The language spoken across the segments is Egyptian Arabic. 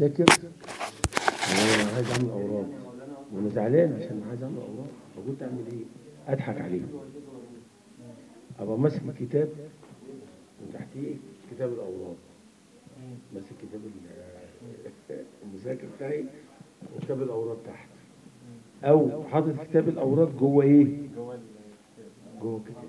ذاكر وانا عايز اعمل اوراد وانا زعلان عشان عايز اعمل اوراد فقلت اعمل ايه؟ اضحك عليه ابقى ماسك الكتاب وتحتيه كتاب الاوراد ماسك كتاب ال- المذاكر بتاعي وكتاب الاوراد تحت او حاطط كتاب الاوراد جوه ايه؟ جوه ال- جوه الكتاب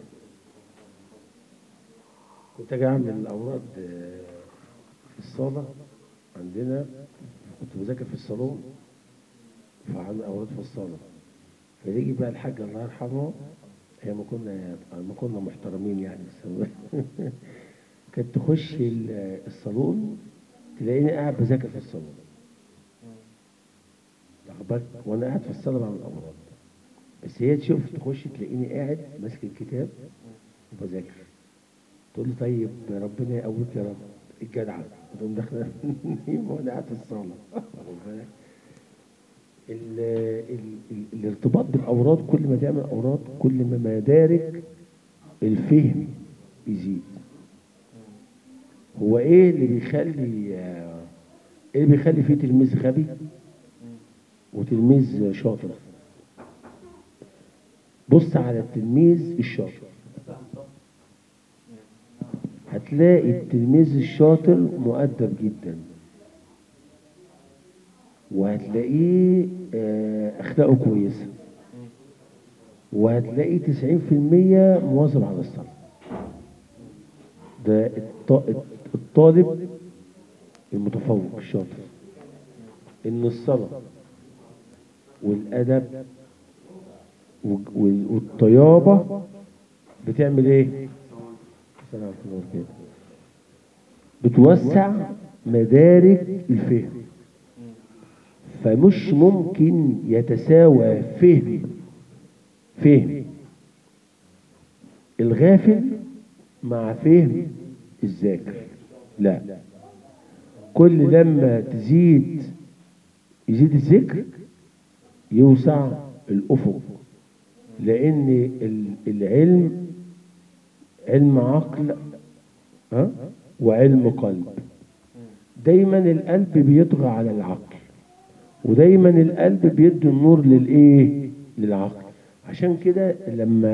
كنت اجي اعمل الاوراد آه، في الصاله عندنا كنت بذاكر في الصالون فعندي اوراد في الصاله فيجي بقى الحاج الله يرحمه هي ما كنا ما كنا محترمين يعني بس كانت تخش ال- الصالون تلاقيني قاعد بذاكر في الصالون واخد بالك؟ وانا قاعد في الصاله بعمل اوراد بس هي تشوف تخش تلاقيني قاعد ماسك الكتاب وبذاكر تقول لي طيب ربنا يقويك يا رب الجدعة تقوم داخلة وانا قاعد في الصالة واخد بالك؟ ال- ال- ال- الارتباط بالأوراد كل ما تعمل أوراد كل ما مدارك الفهم يزيد هو ايه اللي بيخلي آه، ايه اللي بيخلي فيه تلميذ غبي وتلميذ شاطر بص على التلميذ الشاطر هتلاقي التلميذ الشاطر مؤدب جدا وهتلاقيه آه، اخلاقه كويسه وهتلاقي 90% مواظب على الصلاه ده الط- الطالب المتفوق الشاطر ان الصلاه والادب وال- وال- والطيابه بتعمل ايه؟ السلام عليكم ورحمة الله بتوسع مدارك الفهم فمش ممكن يتساوى فهم فهم الغافل مع فهم الذاكر لا كل لما تزيد يزيد الذكر يوسع الأفق لأن ال- العلم علم عقل ها وعلم قلب دايما القلب بيطغى على العقل ودايما القلب بيدي النور للايه للعقل عشان كده لما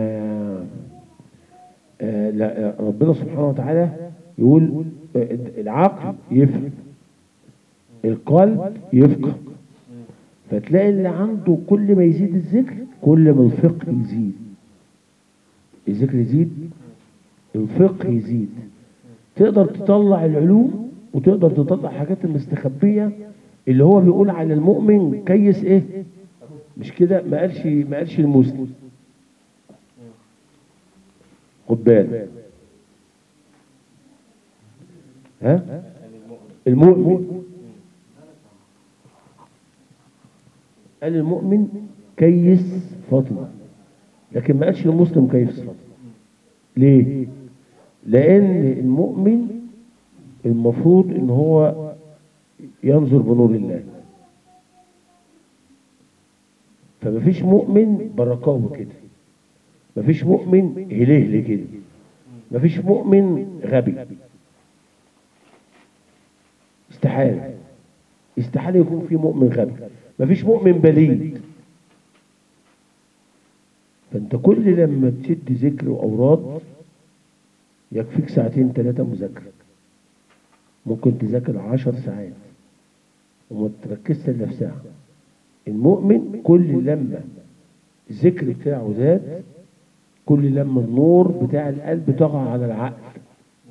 آه لا آه، ربنا سبحانه وتعالى يقول آه، العقل يفهم القلب يفقه فتلاقي اللي عنده كل ما يزيد الذكر كل ما الفقه يزيد الذكر يزيد الفقه يزيد تقدر تطلع العلوم وتقدر تطلع حاجات المستخبية اللي هو بيقول على المؤمن كيس ايه مش كده ما قالش ما قالش المسلم خد بالك ها المؤمن قال المؤمن كيس فاطمة لكن ما قالش المسلم كيس فاطمة ليه لان المؤمن المفروض ان هو ينظر بنور الله فمفيش مؤمن بركاوه كده مفيش مؤمن هلهل كده مفيش مؤمن غبي استحالة استحالة يكون في مؤمن غبي مفيش مؤمن بليد فانت كل لما تشد ذكر واوراد يكفيك ساعتين ثلاثة مذاكرة ممكن تذاكر عشر ساعات وما تركزش الا في ساعة المؤمن كل لما الذكر بتاعه زاد كل لما النور بتاع القلب طغى على العقل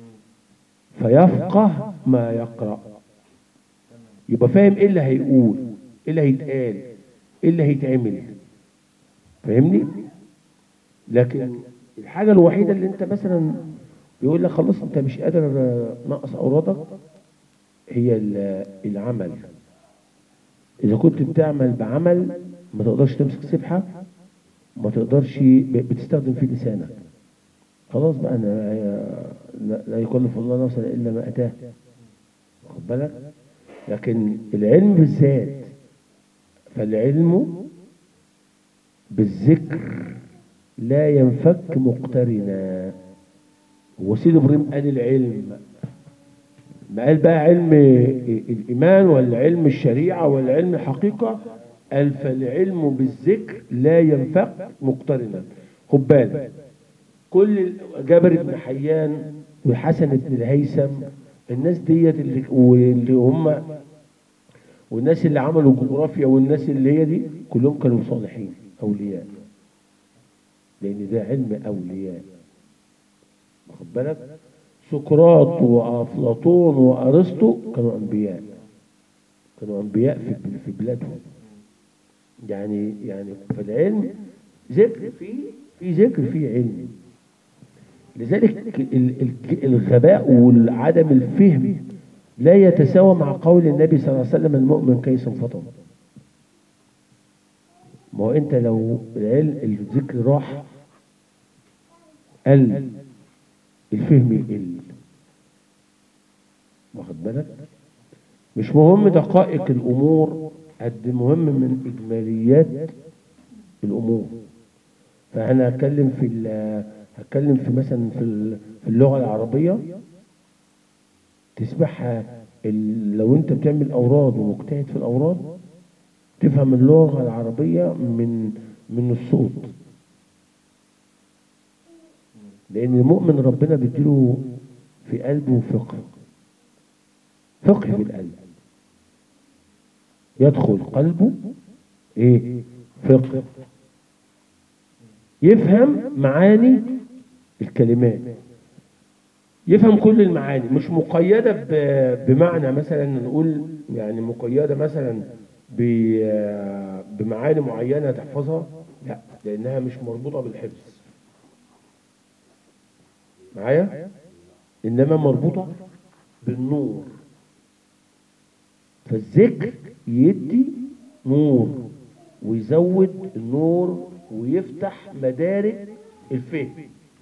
فيفقه ما يقرأ يبقى فاهم ايه اللي هيقول ايه اللي هيتقال ايه اللي هيتعمل فاهمني لكن الحاجة الوحيدة اللي انت مثلا يقول لك خلاص انت مش قادر آه، نقص اورادك هي ال- العمل اذا كنت بتعمل بعمل ما تقدرش تمسك سبحة ما تقدرش ب- بتستخدم فيه لسانك خلاص بقى انا لا- لا يكلف الله نفسا الا ما اتاه واخد بالك لكن العلم بالذات فالعلم بالذكر لا ينفك مقترنا هو سيد ابراهيم قال العلم ما قال بقى علم الإيمان ولا علم الشريعة ولا علم الحقيقة قال فالعلم بالذكر لا ينفق مقترنا خد بالك كل ال- جابر بن حيان والحسن بن الهيثم الناس ديت اللي واللي هم والناس اللي عملوا جغرافيا والناس اللي هي دي كلهم كانوا صالحين اولياء لان ده علم اولياء واخد بالك سقراط وافلاطون وارسطو كانوا انبياء كانوا انبياء في في بلادهم يعني يعني في العلم ذكر فيه في ذكر فيه علم لذلك ال- ال- الغباء والعدم الفهم لا يتساوى مع قول النبي صلى الله عليه وسلم المؤمن كيس فطن ما هو انت لو العلم الذكر راح قل الفهم يقل واخد بالك مش مهم دقائق الامور قد مهم من اجماليات الامور فانا هتكلم في ال- هتكلم في مثلا في ال- في اللغه العربيه تسمعها ال- لو انت بتعمل اوراد ومجتهد في الاوراد تفهم اللغه العربيه من من الصوت لان المؤمن ربنا بيديله في قلبه فقه فقه في القلب يدخل قلبه ايه فقه يفهم معاني الكلمات يفهم كل المعاني مش مقيدة ب- بمعنى مثلا نقول يعني مقيدة مثلا ب- بمعاني معينة تحفظها لا لأنها مش مربوطة بالحفظ معايا إنما مربوطة بالنور فالذكر يدي نور ويزود النور ويفتح مدارك الفهم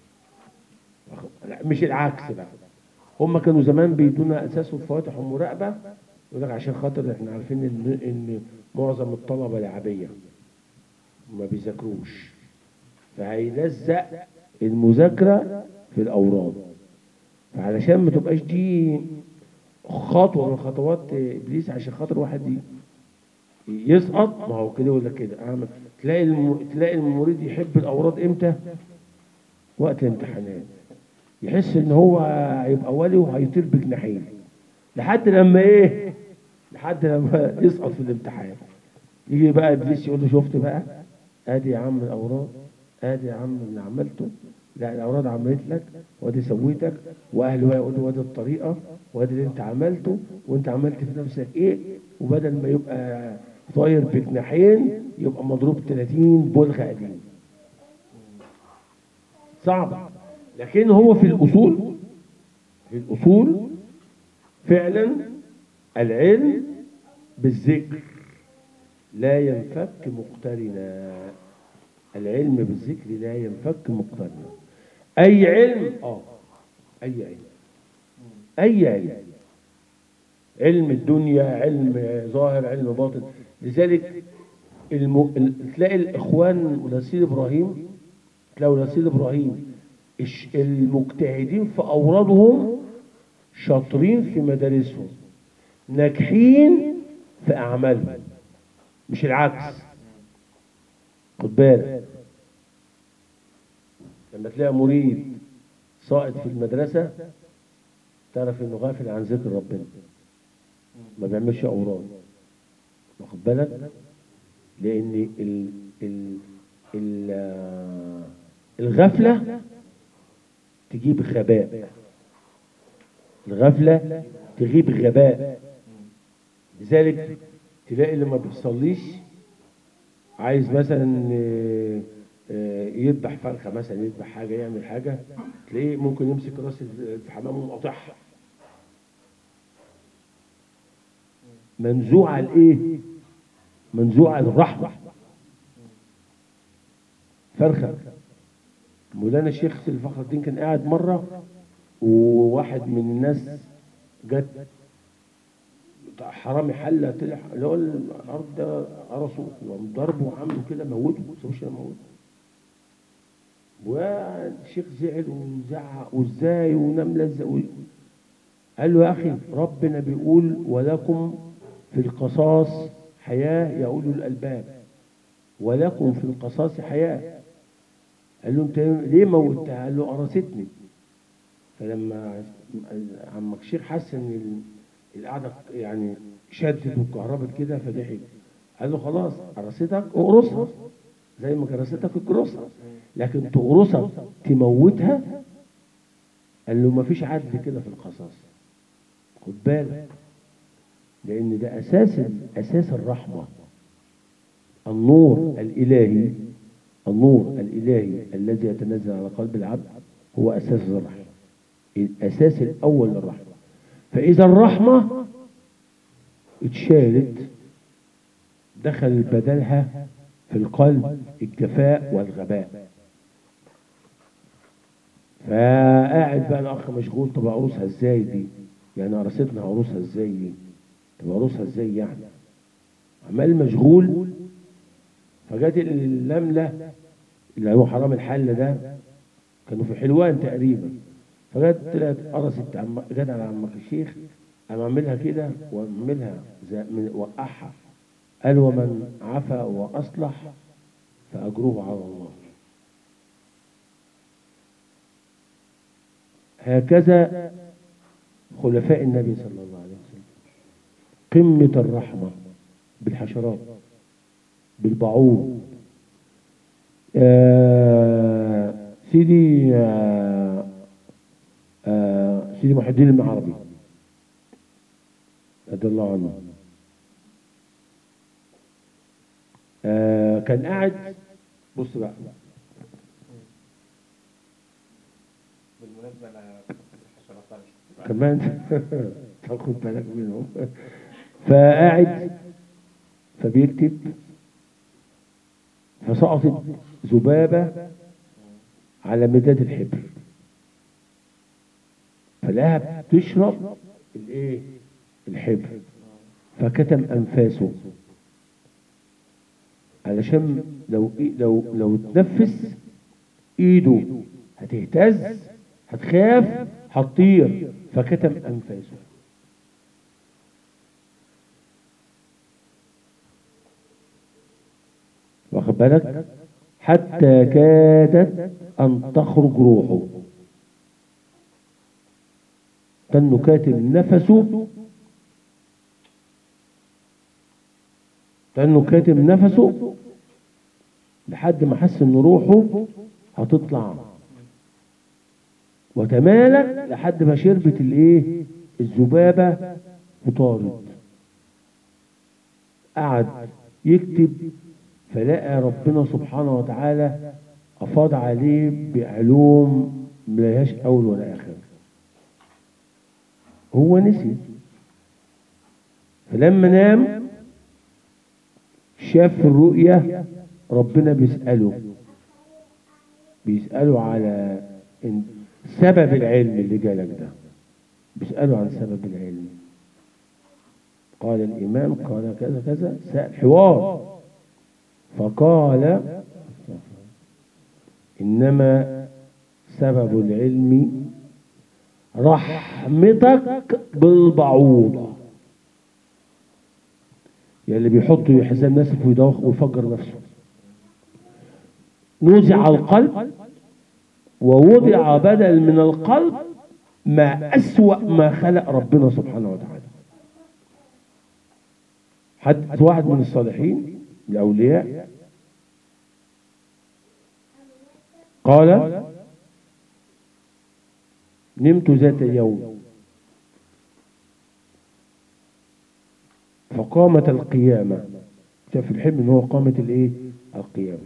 لا، مش العكس بقى هم كانوا زمان بيدونا اساس الفواتح والمراقبه يقول لك عشان خاطر احنا عارفين ان ان معظم الطلبه لعبيه ما بيذاكروش فهيلزق المذاكره في الاوراد فعلشان ما تبقاش دي خطوه من خطوات ابليس عشان خاطر واحد ي- يسقط ما هو كده يقول لك كده أعمل. تلاقي الم... تلاقي المريد يحب الاوراد امتى؟ وقت الامتحانات يحس ان هو هيبقى ولي وهيطير بجناحين لحد لما ايه لحد لما يسقط في الامتحان يجي بقى ابليس يقول له شفت بقى ادي يا عم الاوراد ادي يا عم اللي عملته لا الاوراد عملت لك وادي سويتك واهله بقى يقولوا وادي الطريقه وادي اللي انت عملته وانت عملت في نفسك ايه وبدل ما يبقى طاير بجناحين يبقى مضروب 30 بلغه قديم صعب لكن هو في الأصول في الأصول فعلا العلم بالذكر لا ينفك مقترنا العلم بالذكر لا ينفك مقترنا أي علم آه أي علم أي علم علم الدنيا علم ظاهر علم باطن لذلك الم... ال- تلاقي الإخوان ونسير إبراهيم تلاقوا نسير إبراهيم الش- المجتهدين في أورادهم شاطرين في مدارسهم ناجحين في أعمالهم مش العكس خد بالك لما تلاقي مريد ساقط في المدرسة تعرف انه غافل عن ذكر ربنا ما بيعملش اوراد واخد بالك لان ال ال ال آه، الغفله تجيب غباء الغفله تجيب غباء لذلك تلاقي اللي ما بيصليش عايز مثلا آه، آه، يذبح فرخه مثلا يذبح حاجه يعمل حاجه تلاقيه ممكن يمسك راس الحمام ومقاطعها منزوع الايه منزوع الرحمه فرخه مولانا الشيخ الفخر الدين كان قاعد مره وواحد من الناس جت حرامي حله طلع اللي هو الارض ده قرصه وقام ضربه وعمله كده موته ما سابوش موته والشيخ زعل وزعق وازاي ونمله ازاي قال له يا أخي ربنا بيقول ولكم في القصاص حياة يا أولي الألباب ولكم في القصاص حياة قال له أنت ليه موتها؟ قال له قرصتني فلما عمك الشيخ حس إن ال- القعدة يعني شدت واتكهربت كده فضحك قال له خلاص قرصتك اقرصها زي ما قرصتك اقرصها لكن تقرصها تموتها قال له مفيش عدل كده في القصاص خد بالك لان ده اساس اساس الرحمه النور الالهي النور الالهي الذي يتنزل على قلب العبد هو اساس الرحمه الاساس الاول للرحمه فاذا الرحمه اتشالت دخل بدلها في القلب الجفاء والغباء فقاعد بقى الاخ مشغول طب اقرصها ازاي دي يعني قرصتنا هقرصها ازاي دي طب اقرصها ازاي يعني عمال مشغول فجت النمله اللي هو حرام الحل ده كانوا في حلوان تقريبا فجت طلعت قرصت عم جت على عمك الشيخ قام عاملها كده واعملها زي من وقعها قال ومن عفا واصلح فاجره على الله هكذا خلفاء النبي صلى الله عليه وسلم قمة الرحمة بالحشرات بالبعوض آه سيدي آه آه سيدي محي الدين المعربي رضي الله عنه آه كان قاعد بص بقى بالمناسبة أنا الحشرات بقى مش كمان تاخد بالك منهم فقاعد فبيكتب فسقطت ذبابة على مداد الحبر فلقاها بتشرب الايه الحبر فكتم انفاسه علشان لو لو لو اتنفس ايده هتهتز هتخاف هتطير فكتم انفاسه واخد بالك حتى كادت ان تخرج روحه كانه كاتم نفسه كانه كاتم نفسه لحد ما حس ان روحه هتطلع وتمالك لحد ما شربت الايه الذبابه وطارت قعد يكتب فلقى ربنا سبحانه وتعالى افاض عليه بعلوم ملهاش اول ولا اخر هو نسي فلما نام شاف في الرؤية ربنا بيسأله بيسأله على إن سبب العلم اللي جالك ده بيسأله عن سبب العلم قال الإمام قال كذا كذا سأل حوار فقال إنما سبب العلم رحمتك بالبعوضة يا اللي بيحط حزام ناسف ويدوخ ويفجر نفسه نزع القلب ووضع بدل من القلب ما أسوأ ما خلق ربنا سبحانه وتعالى حد واحد من الصالحين الأولياء قال نمت ذات يوم فقامت القيامة شاف الحلم ان هو قامت الايه القيامة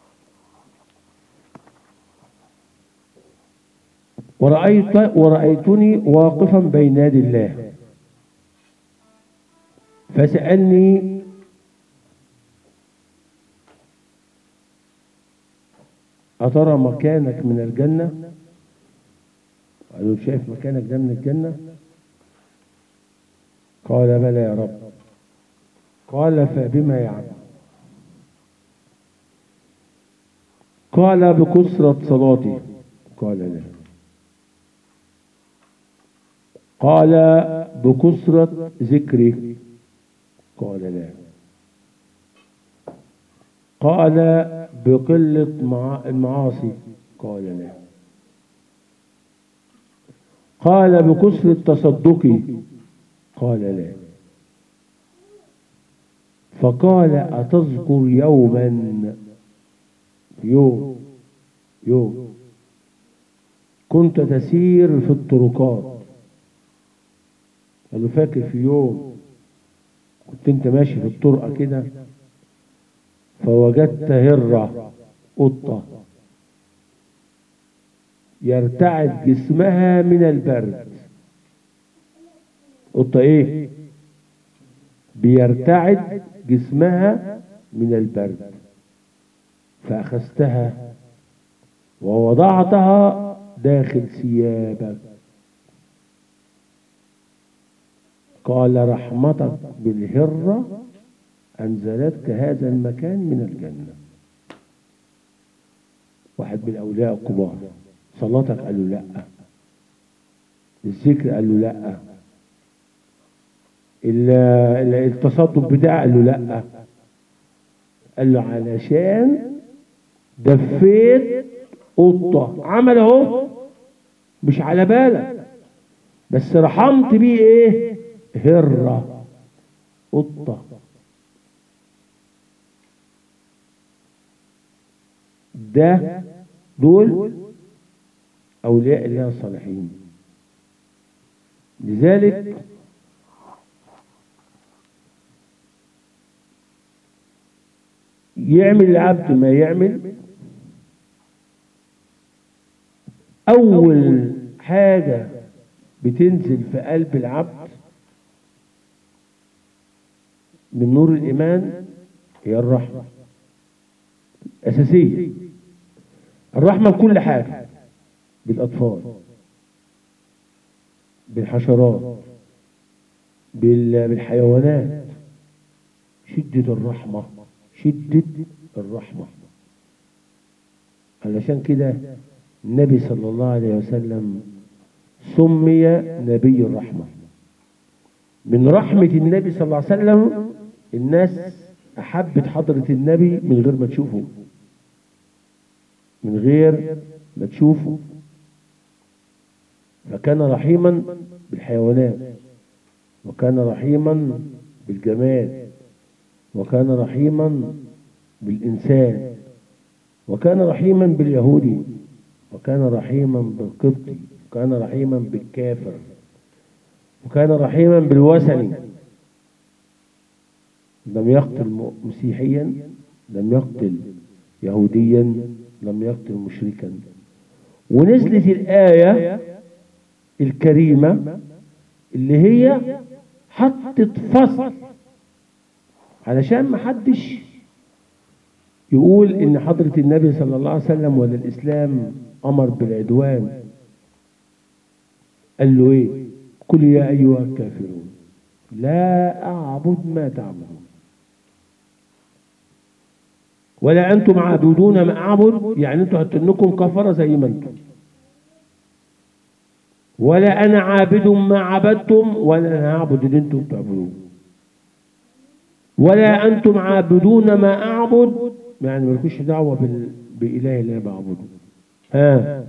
ورأيت ورأيتني واقفا بين يدي الله فسألني أترى مكانك من الجنة قالوا شايف مكانك ده من الجنة قال بلى يا رب قال فبما يعمل قال بكثرة صلاتي قال لا قال بكثرة ذكره قال لا قال بقلة مع- المعاصي قال لا قال بكثرة تصدقي قال لا فقال أتذكر يوما يوم يوم كنت تسير في الطرقات قال له فاكر في يوم كنت انت ماشي في الطرقة كده فوجدت هرة قطة يرتعد جسمها من البرد قطة ايه بيرتعد جسمها من البرد فأخذتها ووضعتها داخل ثيابك قال رحمتك بالهرة أنزلتك هذا المكان من الجنة واحد من الأولياء الكبار صلاتك قال له لا الذكر قال له لا ال- ال- التصدق بتاعه قال له لا قال له علشان دفيت قطة عمل اهو مش على بالك بس رحمت بيه ايه هرة قطة ده دول أولياء الله الصالحين لذلك يعمل العبد ما يعمل أول حاجة بتنزل في قلب العبد من نور الإيمان هي الرحمة أساسية الرحمة لكل حاجة بالأطفال بالحشرات بال- بالحيوانات شدة الرحمة شدة الرحمة علشان كده النبي صلى الله عليه وسلم سمي نبي الرحمة من رحمة النبي صلى الله عليه وسلم الناس أحبت حضرة النبي من غير ما تشوفه من غير ما تشوفه فكان رحيما بالحيوانات وكان رحيما بالجماد وكان رحيما بالإنسان وكان رحيما باليهودي وكان رحيما بالقبطي وكان رحيما بالكافر وكان رحيما بالوثني لم يقتل م- مسيحيا لم يقتل يهوديا لم يقتل مشركا ونزلت الآية الكريمة اللي هي حطت فصل علشان ما حدش يقول ان حضرة النبي صلى الله عليه وسلم ولا الاسلام امر بالعدوان قال له ايه قل يا ايها الكافرون لا اعبد ما تعبدون ولا انتم عابدون ما اعبد يعني انتم هتنكم كفره زي ما انتم ولا انا عابد ما عبدتم ولا انا هعبد اللي انتم تعبدون ولا انتم عابدون ما اعبد يعني مالكوش دعوه بال... باله اللي انا بعبده ها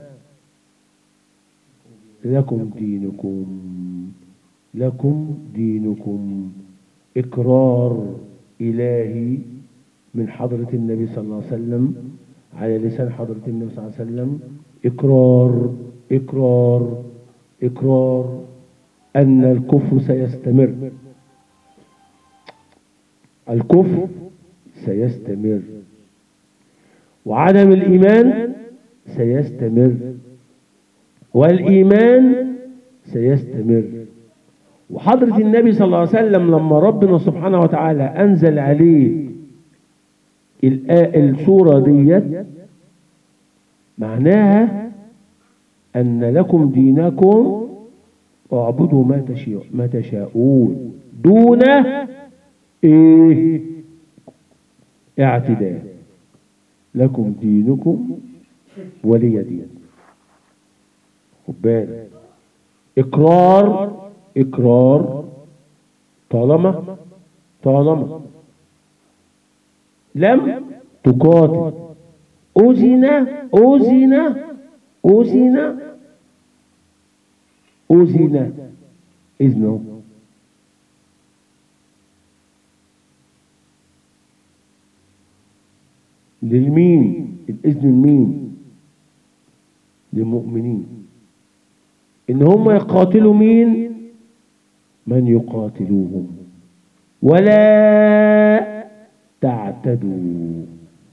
لكم دينكم لكم دينكم اقرار الهي من حضره النبي صلى الله عليه وسلم على لسان حضره النبي صلى الله عليه وسلم اقرار اقرار اقرار ان الكفر سيستمر الكفر سيستمر وعدم الإيمان سيستمر والإيمان سيستمر وحضرة النبي صلى الله عليه وسلم لما ربنا سبحانه وتعالى أنزل عليه الآ- السورة ديت معناها أن لكم دينكم واعبدوا ما تشاء ما تشاءون دون ايه اعتداء لكم دينكم ولي دين خد بالك اقرار إقرار طالما طالما لم تقاتل أذن أذن أذن أذن إذنه للمين الإذن المين للمؤمنين إن هم يقاتلوا مين من يقاتلوهم ولا تعتدوا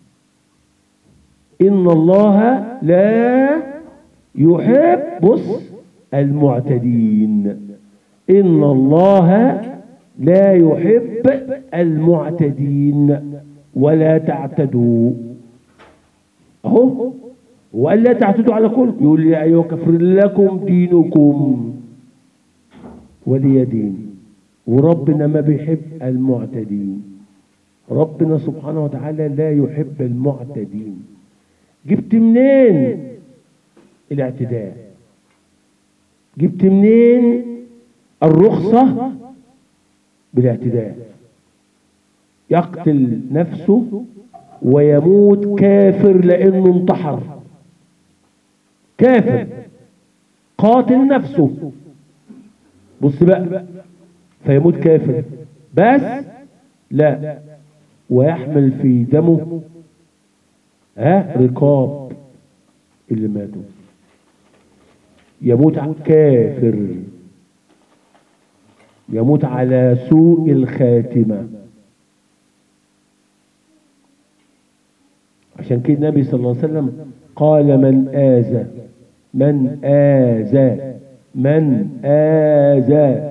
إن الله لا يحب بص المعتدين إن الله لا يحب المعتدين ولا تعتدوا أهو وقال لا تعتدوا على كل يقول يا أيها كفر لكم دينكم ولي دين وربنا ما بيحب المعتدين ربنا سبحانه وتعالى لا يحب المعتدين جبت منين الاعتداء جبت منين الرخصة بالاعتداء يقتل نفسه ويموت كافر لأنه انتحر كافر قاتل نفسه بص بقى فيموت كافر بس لا ويحمل في دمه ها رقاب اللي ماتوا يموت كافر يموت على سوء الخاتمة عشان كده النبي صلى الله عليه وسلم قال من آذى من آذى من آذى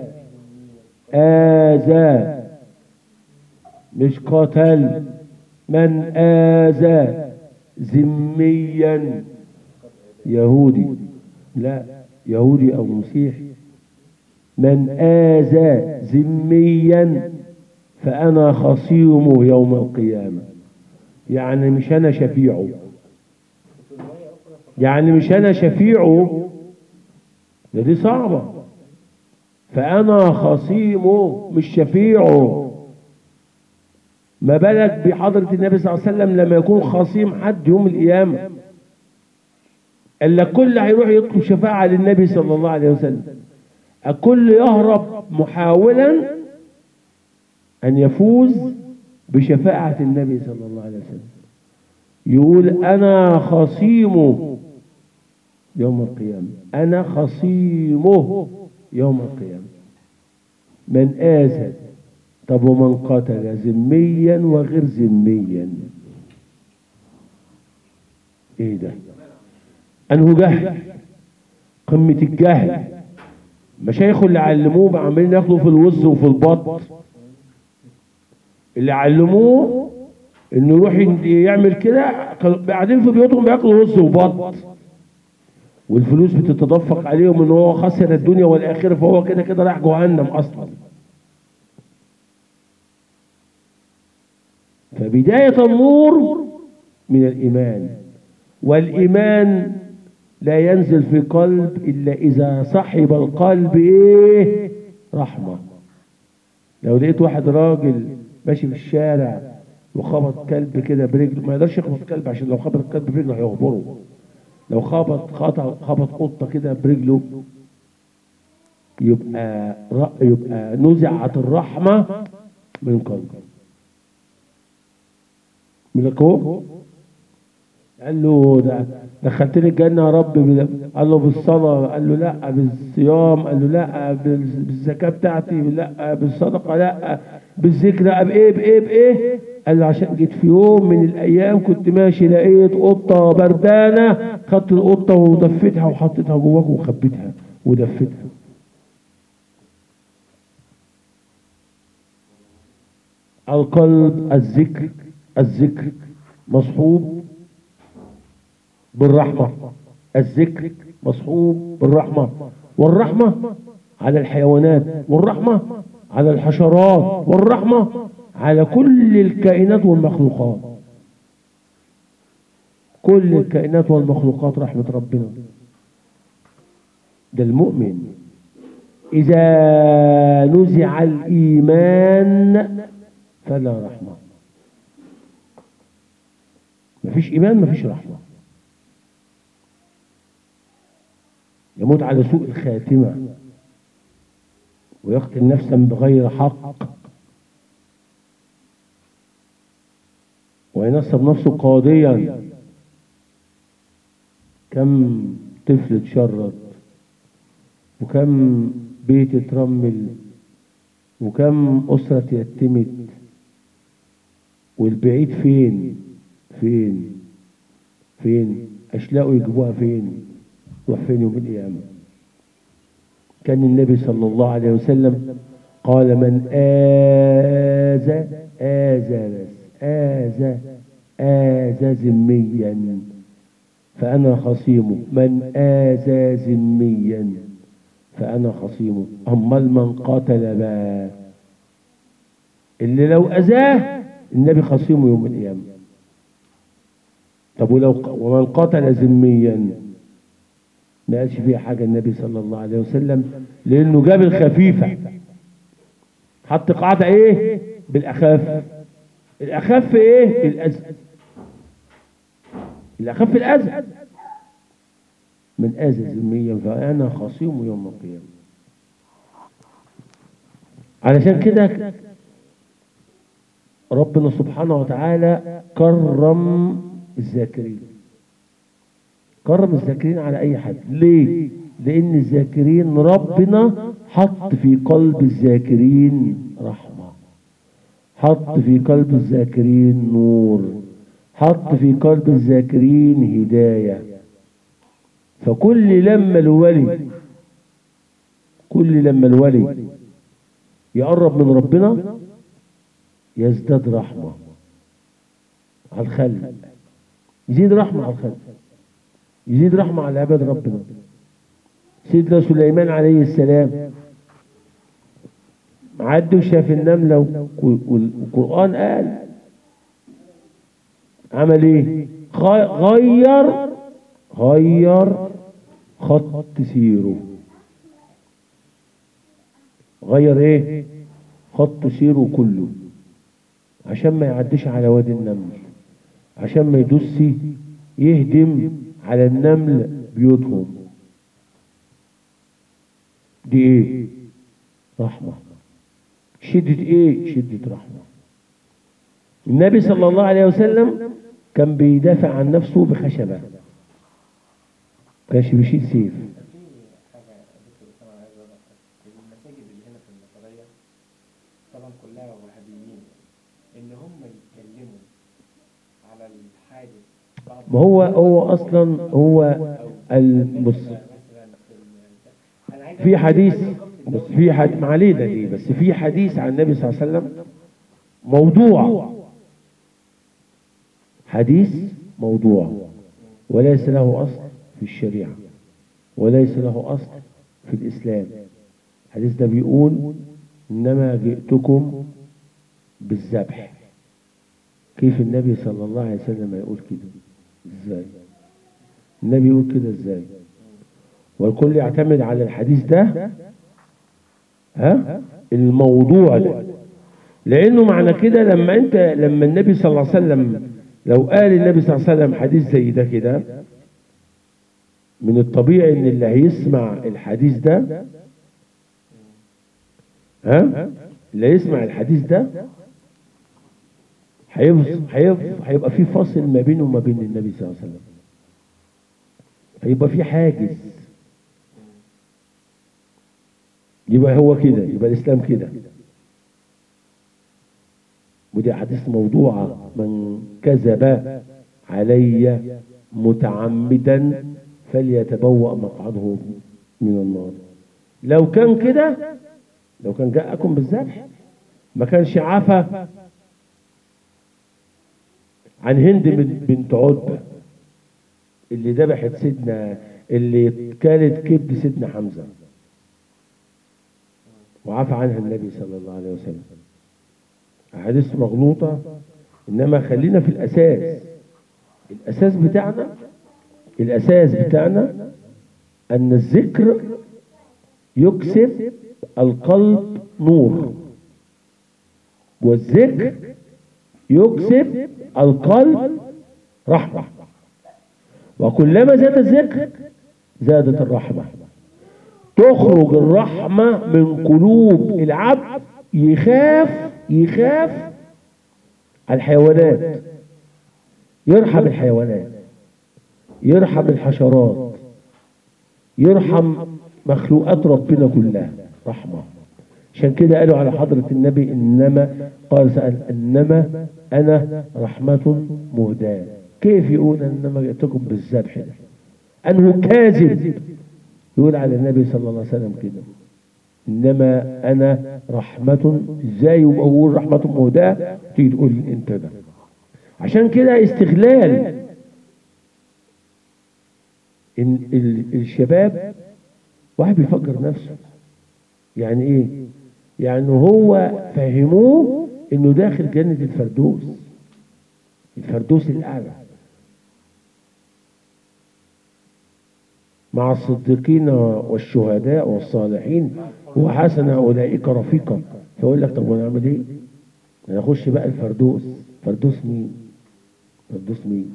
آذى مش قتل من آذى ذميا يهودي لا يهودي أو مسيحي من آذى ذميا فأنا خصيمه يوم القيامة يعني مش أنا شفيعه يعني مش أنا شفيعه ده دي صعبة فأنا خصيمه مش شفيعه ما بالك بحضرة النبي صلى الله عليه وسلم لما يكون خصيم حد يوم القيامة إلا كل هيروح يطلب شفاعة للنبي صلى الله عليه وسلم الكل يهرب محاولا أن يفوز بشفاعة النبي صلى الله عليه وسلم يقول أنا خصيمه يوم القيامة أنا خصيمه يوم القيامة من آذى طب ومن قتل ذميا وغير ذميا ايه ده انه جهل قمة الجهل مشايخه اللي علموه عمالين ياخدوا في الوز وفي البط اللي علموه انه يروح يعمل كده قاعدين في بيوتهم بياكلوا وز وبط والفلوس بتتدفق عليهم ان هو خسر الدنيا والاخره فهو كده كده راح جهنم اصلا فبداية النور من الإيمان والإيمان لا ينزل في قلب إلا إذا صحب القلب إيه رحمة لو لقيت واحد راجل ماشي في الشارع وخبط كلب كده برجله ما يقدرش يخبط كلب عشان لو خبط الكلب برجله هيغبره لو خبط خبط خبط قطة كده برجله يبقى يبقى نزعت الرحمة من قلبه لك اهو قال له ده دخلتني الجنه يا رب قال له بالصلاه قال له لا بالصيام قال له لا بالزكاه بتاعتي لا بالصدقه لا بالذكر لا بايه بايه بايه قال له عشان جيت في يوم من الايام كنت ماشي لقيت قطه بردانه خدت القطه ودفتها وحطيتها جواك وخبيتها ودفتها القلب الذكر الذكر مصحوب بالرحمة الذكر مصحوب بالرحمة والرحمة على الحيوانات والرحمة على الحشرات والرحمة على كل الكائنات والمخلوقات كل الكائنات والمخلوقات رحمة ربنا ده المؤمن إذا نزع الإيمان فلا رحمة مفيش إيمان مفيش رحمة يموت على سوء الخاتمة ويقتل نفسا بغير حق وينصب نفسه قاضيا كم طفل اتشرد وكم بيت اترمل وكم أسرة يتمت والبعيد فين فين فين أشلاقوا يجيبوها فين روح فين يوم القيامة كان النبي صلى الله عليه وسلم قال من آذى آذى بس آذى آذى ذميا فأنا خصيمه من آذى ذميا فأنا خصيمه أمال من قتل بقى اللي لو أذاه النبي خصيمه يوم القيامة طب ولو ومن قتل ذميا ما قالش فيها حاجة النبي صلى الله عليه وسلم لأنه جاب الخفيفة حط قاعدة إيه بالأخف الأخف إيه الأذى الأخف الأذى من آذى ذميا فأنا خصيم يوم القيامة علشان كده ربنا سبحانه وتعالى كرم الذاكرين كرم الذاكرين على أي حد ليه؟ لأن الذاكرين ربنا حط في قلب الذاكرين رحمة حط في قلب الذاكرين نور حط في قلب الذاكرين هداية فكل لما الولي كل لما الولي يقرب من ربنا يزداد رحمة على الخلق يزيد رحمة على الخلق يزيد رحمة على عباد ربنا سيدنا سليمان عليه السلام عدى وشاف النملة والقرآن قال عمل ايه غير غير خط سيره غير ايه خط سيره كله عشان ما يعديش على وادي النمل عشان ما يدوس يهدم على النمل بيوتهم دي ايه رحمة شدة ايه شدة رحمة النبي صلى الله عليه وسلم كان بيدافع عن نفسه بخشبة كانش بيشيل سيف في حاجة دكتور أسامة أنا عايز أقول لك المساجد اللي هنا في المطرية طبعا كلها وهابيين إن هم يتكلموا على الحادث بعد ما هو هو اصلا هو المس مثلا في ال- أنا عايز في حديث بس في حد ما علينا دي بس في حديث عن النبي صلى الله عليه وسلم موضوع حديث موضوع وليس له اصل في الشريعه وليس له اصل في الاسلام الحديث ده بيقول انما جئتكم بالذبح كيف النبي صلى الله عليه وسلم يقول كده ازاي النبي يقول كده ازاي والكل يعتمد على الحديث ده ها الموضوع ده لانه معنى كده لما انت لما النبي صلى الله عليه وسلم لو قال النبي صلى الله عليه وسلم حديث زي ده كده من الطبيعي ان اللي هيسمع الحديث ده ها اللي يسمع الحديث ده هيفص- هيف- هيبقى في فاصل ما بينه وما بين النبي صلى الله عليه وسلم هيبقى في حاجز يبقى هو كده يبقى الاسلام كده ودي حديث موضوعة من كذب علي متعمدا فليتبوأ مقعده من النار لو كان كده لو كان جاءكم بالذبح ما كانش عفى عن هند بن- بنت عتبة اللي ذبحت سيدنا اللي كانت كبد سيدنا حمزة وعفى عنها النبي صلى الله عليه وسلم أحاديث مغلوطة إنما خلينا في الأساس الأساس بتاعنا الأساس بتاعنا أن الذكر يكسب القلب نور والذكر يكسب القلب رحمة وكلما زاد الذكر زادت الرحمة تخرج الرحمة من قلوب العبد يخاف يخاف على الحيوانات يرحم الحيوانات يرحم الحشرات يرحم مخلوقات ربنا كلها رحمة عشان كده قالوا على حضرة النبي إنما قال سأل إنما أنا رحمة مهداة كيف يقول إنما جئتكم بالذبح ده أنه كاذب يقول على النبي صلى الله عليه وسلم كده إنما أنا رحمة إزاي يبقى يقول رحمة مهداة تيجي تقول أنت ده عشان كده استغلال إن ال- الشباب واحد بيفكر نفسه يعني ايه يعني هو فهموه انه داخل جنة الفردوس الفردوس الاعلى مع الصديقين والشهداء والصالحين وحسن اولئك رفيقا فيقول لك طب وانا اعمل ايه انا اخش بقى الفردوس فردوس مين فردوس مين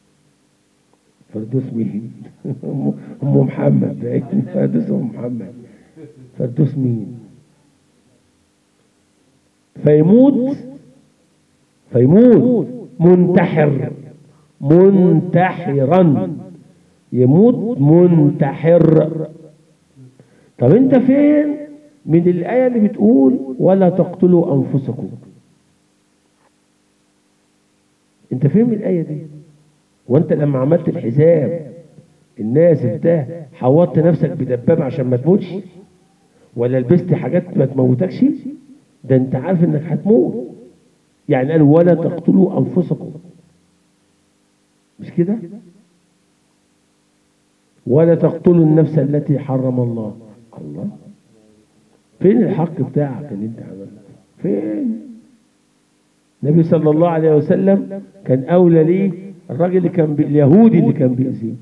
فردوس مين ام أم محمد باين. فردوس ام محمد فردوس مين فيموت فيموت منتحر منتحرا يموت منتحر طب انت فين من الآية اللي بتقول ولا تقتلوا أنفسكم انت فين من الآية دي وانت لما عملت الحزام النازل ده حوطت نفسك بدبابة عشان ما تموتش ولا لبست حاجات ما تموتكش ده انت عارف انك هتموت يعني قال ولا تقتلوا انفسكم مش كده ولا تقتلوا النفس التي حرم الله الله فين الحق بتاعك اللي انت عملته فين النبي صلى الله عليه وسلم كان اولى ليه الراجل اللي كان بي... اليهودي اللي كان بيأذيه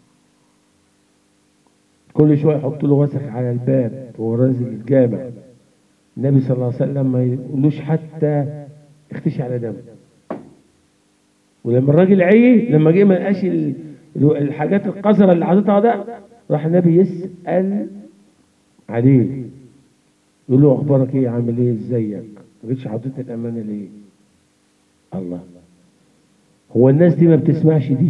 كل شويه يحط له وسخ على الباب وهو نازل الجامع النبي صلى الله عليه وسلم ما يقولوش حتى اختشي على دم ولما الراجل عيه لما جه ما لقاش ال- الحاجات القذره اللي حاططها ده راح النبي يسأل عليه يقول له اخبارك ايه عامل ايه ازيك ما جيتش حاطط الامانه ليه الله هو الناس دي ما بتسمعش دي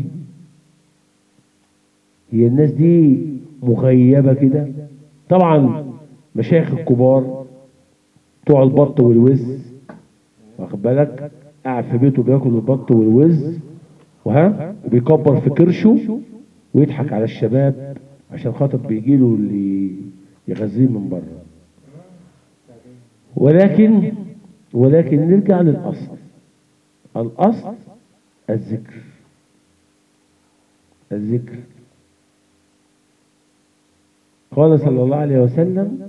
هي الناس دي مغيبه كده طبعا مشايخ الكبار بتوع البط والوز واخد بالك قاعد في بيته بياكل البط والوز وها وبيكبر في كرشه ويضحك على الشباب عشان خاطر بيجي له اللي يغذيه من بره ولكن ولكن نرجع للاصل الاصل الذكر الذكر قال صلى الله عليه وسلم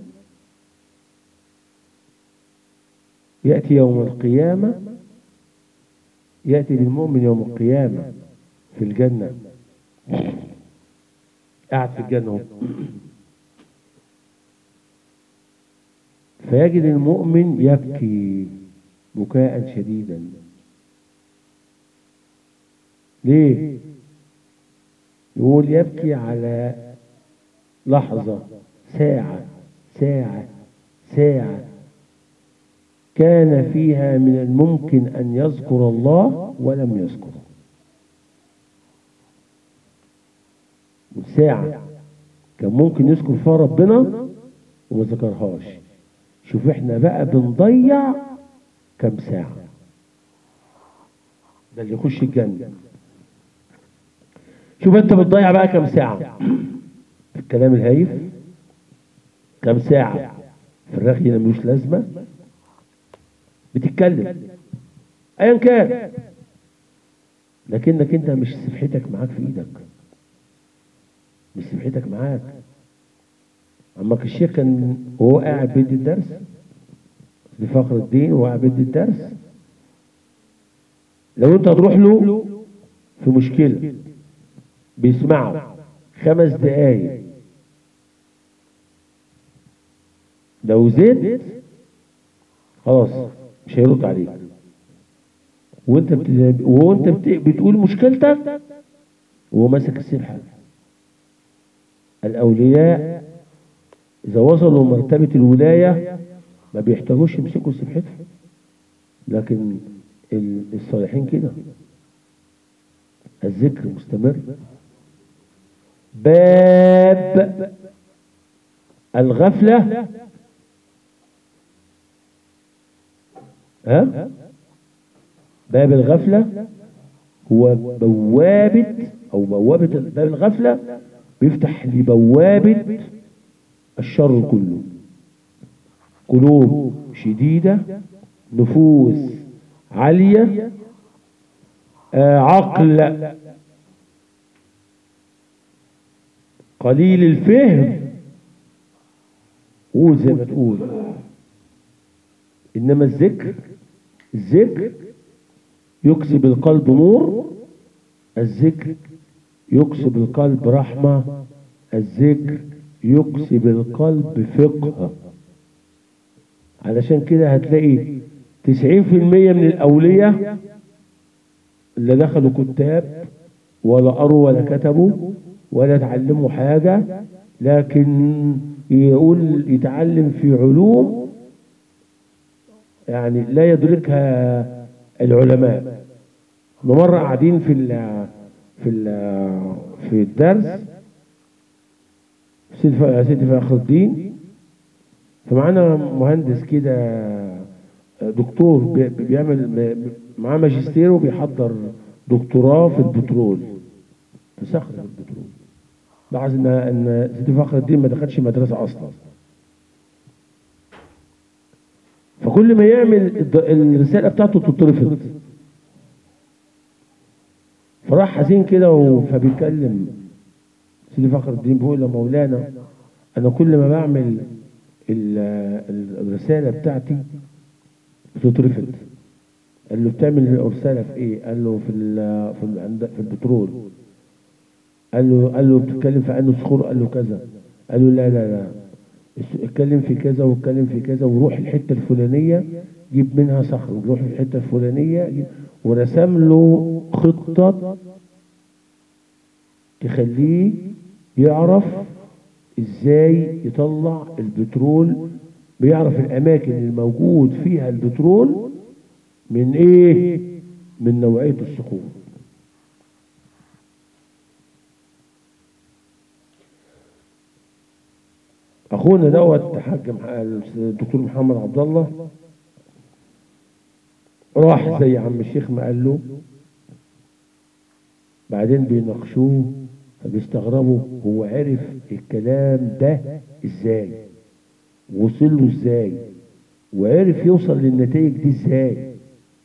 يأتي يوم القيامة يأتي للمؤمن يوم القيامة في الجنة قاعد في الجنة هو. فيجد المؤمن يبكي بكاء شديدا ليه يقول يبكي على لحظة ساعة ساعة ساعة كان فيها من الممكن أن يذكر الله ولم يذكره ساعة كان ممكن يذكر فيها ربنا وما ذكرهاش شوف احنا بقى بنضيع كم ساعة ده اللي يخش الجنة شوف انت بتضيع بقى كم ساعة في الكلام الهايف كم ساعة في الرغي اللي ملوش لازمة بتتكلم ايا كان لكنك انت مش سبحتك معاك في ايدك مش سبحتك معاك عمك الشيخ كان وهو قاعد بيدي الدرس لفخر الدين وهو قاعد بيدي الدرس لو انت هتروح له في مشكلة بيسمعك خمس دقايق لو زدت خلاص مش هيرد عليك وانت بت... وانت بت... بتقول مشكلتك وهو ماسك السبحه الاولياء اذا وصلوا مرتبه الولايه ما بيحتاجوش يمسكوا سبحتهم لكن ال- الصالحين كده الذكر مستمر باب الغفلة ها باب الغفلة هو بوابة أو بوابة باب الغفلة بيفتح لبوابة الشر كله قلوب شديدة نفوس عالية آه، عقل قليل الفهم قول زي ما تقول إنما الذكر الذكر يكسب القلب نور الذكر يكسب القلب رحمة الذكر يكسب القلب فقه علشان كده هتلاقي تسعين في المية من الأولياء اللي دخلوا كتاب ولا قروا ولا كتبوا ولا اتعلموا حاجة لكن يقول يتعلم في علوم يعني لا يدركها العلماء احنا مرة قاعدين في ال في ال في الدرس سيدي ف- سيدي فخر الدين فمعانا مهندس كده دكتور بي- بيعمل م- معاه ماجستير وبيحضر دكتوراه في البترول في صخر البترول لاحظ ان ان سيدي فخر الدين ما دخلش مدرسه اصلا فكل ما يعمل الد- الرساله بتاعته تترفض فراح حزين كده و- فبيتكلم سيدي فخر الدين بيقول يا مولانا انا كل ما بعمل ال- ال- الرساله بتاعتي بتترفض قال له بتعمل الرساله في ايه قال له في ال- في ال- عند- في البترول قال له قال له بتتكلم في انه صخور قال له كذا قال له لا لا لا اس- اتكلم في كذا واتكلم في كذا وروح الحته الفلانيه جيب منها صخر وروح الحته الفلانيه جيب- ورسم له خطه تخليه يعرف ازاي يطلع البترول بيعرف الاماكن الموجود فيها البترول من ايه من نوعيه الصخور اخونا دوت حاج مح- الدكتور محمد عبد الله راح زي عم الشيخ ما قال له بعدين بيناقشوه فبيستغربوا هو عرف الكلام ده ازاي وصل له ازاي وعرف يوصل للنتائج دي ازاي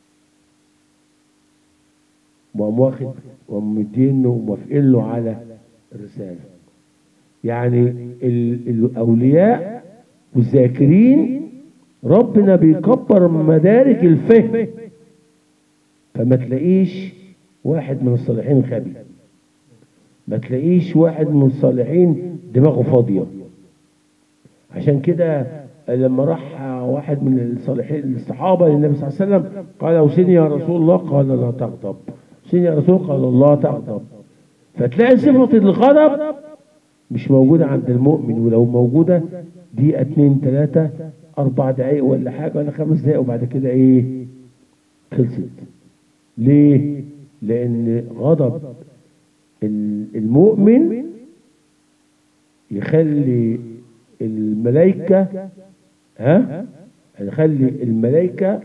وقام واخد وقام مدينه وموافقين له على الرساله يعني ال- الاولياء والذاكرين ربنا بيكبر مدارك الفهم فما تلاقيش واحد من الصالحين خبي ما تلاقيش واحد من الصالحين دماغه فاضيه عشان كده لما راح واحد من الصالحين الصحابه للنبي صلى الله عليه وسلم قال اوصني يا رسول الله قال لا تغضب اوصني يا رسول قال الله تغضب فتلاقي صفه الغضب مش موجودة عند المؤمن ولو موجودة دقيقة اتنين تلاتة أربع دقايق ولا حاجة ولا خمس دقايق وبعد كده إيه خلصت ليه؟ لأن غضب ال- المؤمن يخلي الملائكة ها يخلي الملائكة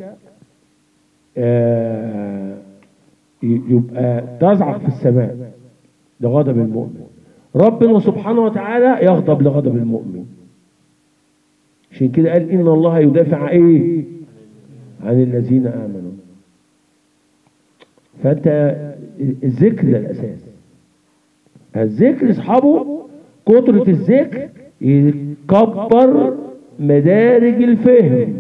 آه ي- يبقى تزعق في السماء لغضب المؤمن ربنا سبحانه وتعالى يغضب لغضب المؤمن عشان كده قال ان الله يدافع ايه عن الذين امنوا فانت الذكر ده الاساس الذكر اصحابه كترة الذكر يكبر مدارج الفهم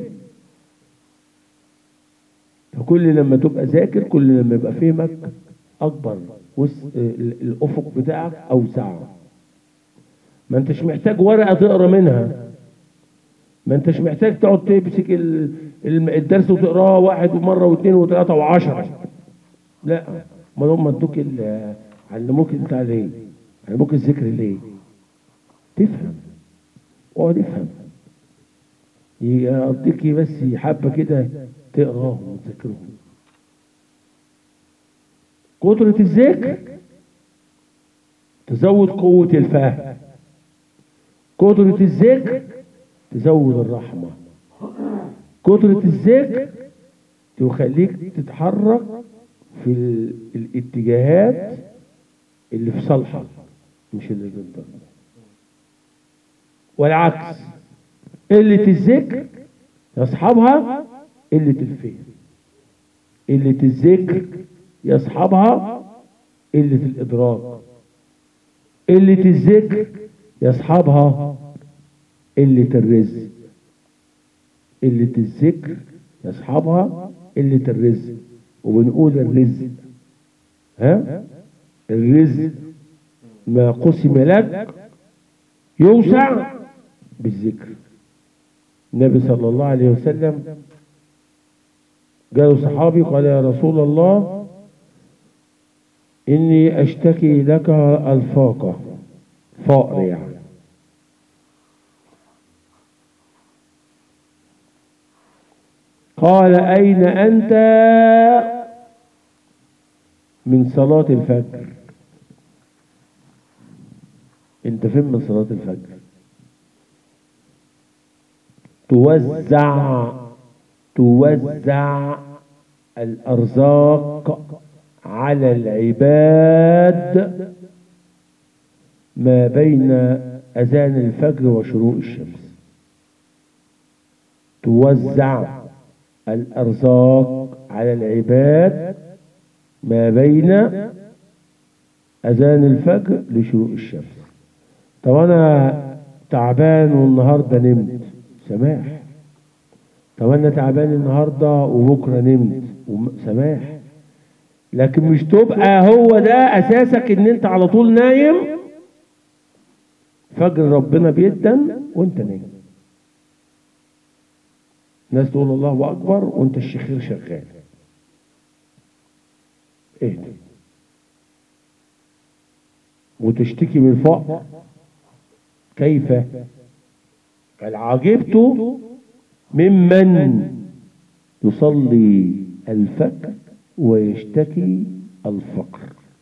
فكل لما تبقى ذاكر كل لما يبقى فهمك اكبر وس... ال- الافق بتاعك اوسع ما انتش محتاج ورقه تقرا منها ما انتش محتاج تقعد تمسك ال- الم- الدرس وتقراه واحد ومره واثنين وثلاثه وعشره لا ما هم ادوك ال- علموك بتاع ليه علموك الذكر ليه تفهم اقعد افهم يقضيكي بس حبه كده تقراهم وتذاكرهم كترة الذكر تزود قوة الفهم كترة الذكر تزود الرحمة كترة الذكر تخليك تتحرك في ال- الاتجاهات اللي في صالحك مش اللي ضدك والعكس قلة الذكر يصحبها قلة الفهم قلة الذكر يصحبها قلة الإدراك قلة الذكر يصحبها قلة الرزق قلة الذكر يصحبها قلة الرزق وبنقول الرزق ها الرزق ما قسم لك يوسع بالذكر النبي صلى الله عليه وسلم جاء صحابي قال يا رسول الله إني أشتكي لك الفاقة فقر يعني قال أين أنت من صلاة الفجر أنت فين من صلاة الفجر توزع توزع الأرزاق على العباد ما بين أذان الفجر وشروق الشمس توزع الأرزاق على العباد ما بين أذان الفجر لشروق الشمس طب أنا تعبان والنهاردة نمت سماح طب أنا تعبان النهاردة وبكرة نمت وم- سماح لكن مش تبقى هو ده أساسك إن أنت على طول نايم فجر ربنا بيدن وأنت نايم ناس تقول الله أكبر وأنت الشخير شغال ايه ده وتشتكي من الفقر كيف قال عجبت ممن يصلي الفجر ويشتكي الفقر